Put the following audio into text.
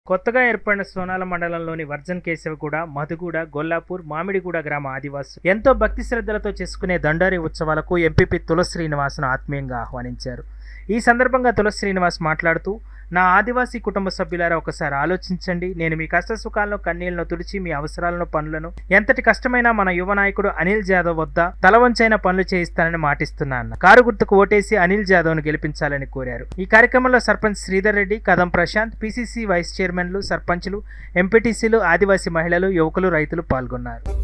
కొత్తగా ఏర్పడిన సోనాల మండలంలోని వర్జన్ కేశవగూడ మధుగూడ గొల్లాపూర్ మామిడిగూడ గ్రామ ఆదివాసులు ఎంతో భక్తి శ్రద్ధలతో చేసుకునే దండారి ఉత్సవాలకు ఎంపీపీ తులసి శ్రీనివాస్ను ఆత్మీయంగా ఆహ్వానించారు ఈ సందర్భంగా తులసి శ్రీనివాస్ మాట్లాడుతూ నా ఆదివాసీ కుటుంబ సభ్యులారా ఒకసారి ఆలోచించండి నేను మీ కష్ట సుఖాలను కన్నీళ్లను తుడిచి మీ అవసరాలను పనులను ఎంతటి కష్టమైనా మన యువ నాయకుడు అనిల్ జాదవ్ వద్ద తలవంచైన పనులు చేయిస్తానని మాటిస్తున్నాను కారు గుర్తుకు ఓటేసి అనిల్ జాదవ్ ను గెలిపించాలని కోరారు ఈ కార్యక్రమంలో సర్పంచ్ శ్రీధర్ రెడ్డి కదం ప్రశాంత్ పిసిసి వైస్ చైర్మన్లు సర్పంచ్లు ఎంపీటీసీలు ఆదివాసీ మహిళలు యువకులు రైతులు పాల్గొన్నారు